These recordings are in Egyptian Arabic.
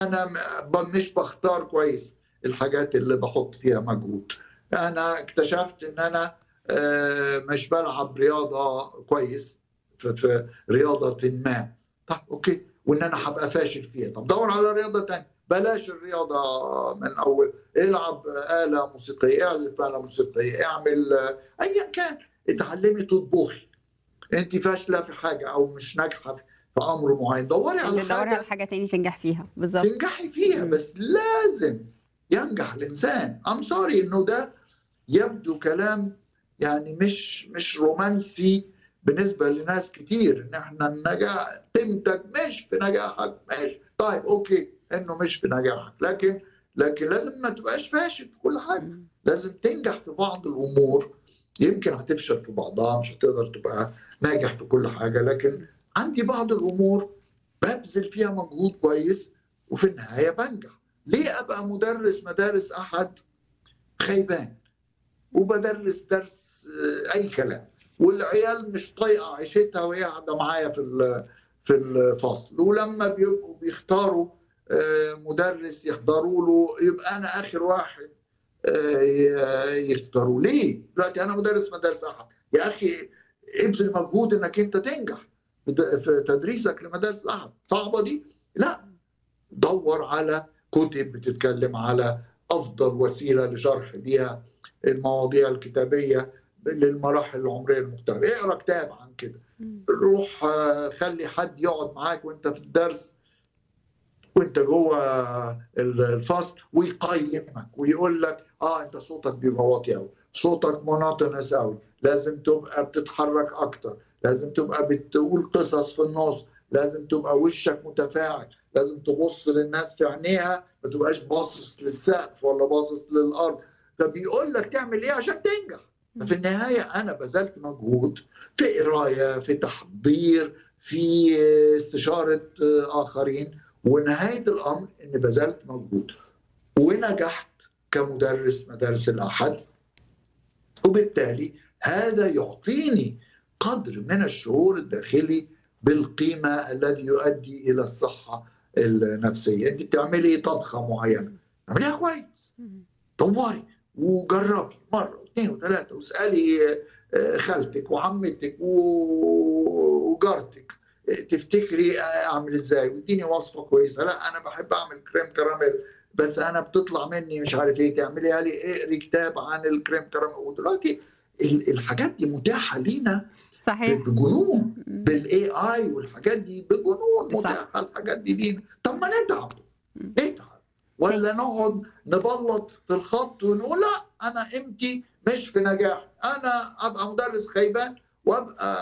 انا م- مش بختار كويس الحاجات اللي بحط فيها مجهود انا اكتشفت ان انا آه، مش بلعب رياضه كويس في, في رياضه ما طب اوكي وان انا هبقى فاشل فيها طب دور على رياضه تانية بلاش الرياضه من اول العب اله موسيقيه اعزف اله موسيقيه اعمل آه، ايا كان اتعلمي تطبخي انت فاشله في حاجه او مش ناجحه في في امر معين دوري على تدوري حاجه على حاجه تاني تنجح فيها بالظبط تنجحي فيها مم. بس لازم ينجح الانسان ام سوري انه ده يبدو كلام يعني مش مش رومانسي بالنسبه لناس كتير ان احنا النجاح قيمتك مش في نجاحك ماشي طيب اوكي انه مش في نجاحك لكن لكن لازم ما تبقاش فاشل في كل حاجه مم. لازم تنجح في بعض الامور يمكن هتفشل في بعضها مش هتقدر تبقى ناجح في كل حاجه لكن عندي بعض الامور ببذل فيها مجهود كويس وفي النهايه بنجح ليه ابقى مدرس مدارس احد خيبان وبدرس درس آه، اي كلام والعيال مش طايقه عيشتها وهي قاعده معايا في ال- في الفصل ولما بيبقوا بيختاروا آه، مدرس يحضروا له يبقى انا اخر واحد آه، ي- يختاروا ليه؟ دلوقتي انا مدرس مدارس احد يا اخي ابذل مجهود انك انت تنجح في د- في تدريسك لمدارس الاحد صعبه دي؟ لا دور على كتب بتتكلم على افضل وسيله لشرح بيها المواضيع الكتابيه للمراحل العمريه المختلفه اقرا كتاب عن كده مم. روح آه، خلي حد يقعد معاك وانت في الدرس وانت جوه الفصل ويقيمك ويقول لك اه انت صوتك بيبقى واطي قوي صوتك مونوتونس قوي لازم تبقى بتتحرك اكتر لازم تبقى بتقول قصص في النص لازم تبقى وشك متفاعل لازم تبص للناس في عينيها ما تبقاش باصص للسقف ولا باصص للارض فبيقول لك تعمل ايه عشان تنجح ففي النهايه انا بذلت مجهود في قرايه في تحضير في استشاره اخرين ونهايه الامر اني بذلت مجهود ونجحت كمدرس مدارس الاحد وبالتالي هذا يعطيني قدر من الشعور الداخلي بالقيمه الذي يؤدي الى الصحه النفسيه انت بتعملي طبخه معينه اعمليها كويس مم. دوري وجربي مره واثنين وثلاثه واسالي آه، خالتك وعمتك و- وجارتك آه، تفتكري اعمل ازاي واديني وصفه كويسه لا انا بحب اعمل كريم كراميل بس انا بتطلع مني مش عارف ايه تعمليها لي اقري كتاب عن الكريم كراميل ودلوقتي ال- الحاجات دي متاحه لينا صحيح بجنون مم. بالاي اي والحاجات دي بجنون صح. متاحه الحاجات دي لينا طب ما نتعب مم. نتعب ولا نقعد نبلط في الخط ونقول لا انا قيمتي مش في نجاح انا ابقى مدرس خيبان وابقى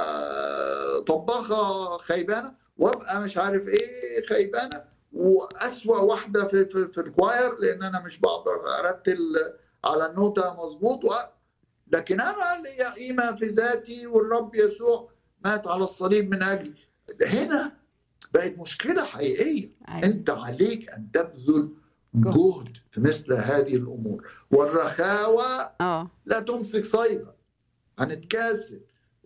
طباخه خيبانه وابقى مش عارف ايه خيبانه واسوا واحده في في, في الكواير لان انا مش بقدر ارتل على النوتة مظبوط و... لكن انا ليا قيمه في ذاتي والرب يسوع مات على الصليب من اجلي هنا بقت مشكله حقيقيه أيوة. انت عليك ان تبذل جهد. جهد في مثل هذه الامور والرخاوه اه لا تمسك صيدا هنتكاسل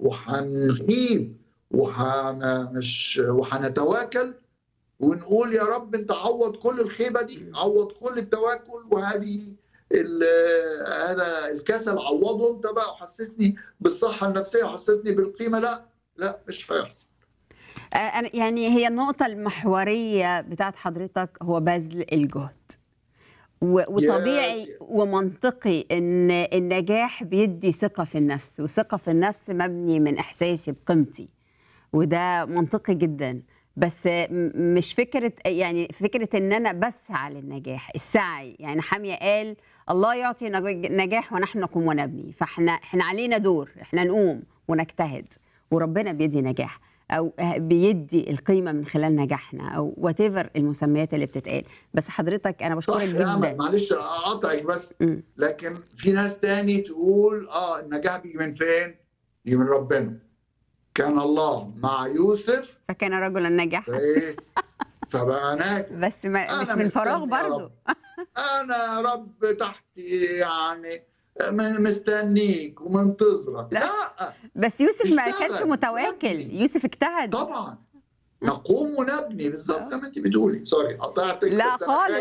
وهنخيب وحن مش وهنتواكل ونقول يا رب انت عوض كل الخيبه دي عوض كل التواكل وهذه ال- هذا الكسل عوضه انت بقى وحسسني بالصحه النفسيه وحسسني بالقيمه لا لا مش هيحصل آه، أنا يعني هي النقطة المحورية بتاعت حضرتك هو بذل الجهد و- وطبيعي Yes, yes. ومنطقي ان النجاح بيدي ثقة في النفس وثقة في النفس مبني من احساسي بقيمتي وده منطقي جدا بس م- مش فكرة يعني فكرة ان انا بسعى للنجاح السعي يعني حامية قال الله يعطي نج- نجاح ونحن نقوم ونبني فاحنا احنا علينا دور احنا نقوم ونجتهد وربنا بيدي نجاح او بيدي القيمه من خلال نجاحنا او وات المسميات اللي بتتقال بس حضرتك انا صح بشكرك يا أمل جدا معلش اقاطعك بس مم. لكن في ناس تاني تقول اه النجاح بيجي من فين؟ بيجي من ربنا كان الله مع يوسف فكان رجلا ناجحا فايه فبقى ناجح بس ما أنا مش من فراغ مستني يا برضو رب. انا رب تحتي يعني م- مستنيك ومنتظرك لا. لا, بس يوسف ما اشتغل، كانش متواكل ابني. يوسف اجتهد طبعا نقوم ونبني بالظبط زي ما انت بتقولي سوري قطعتك لا بس أنا خالص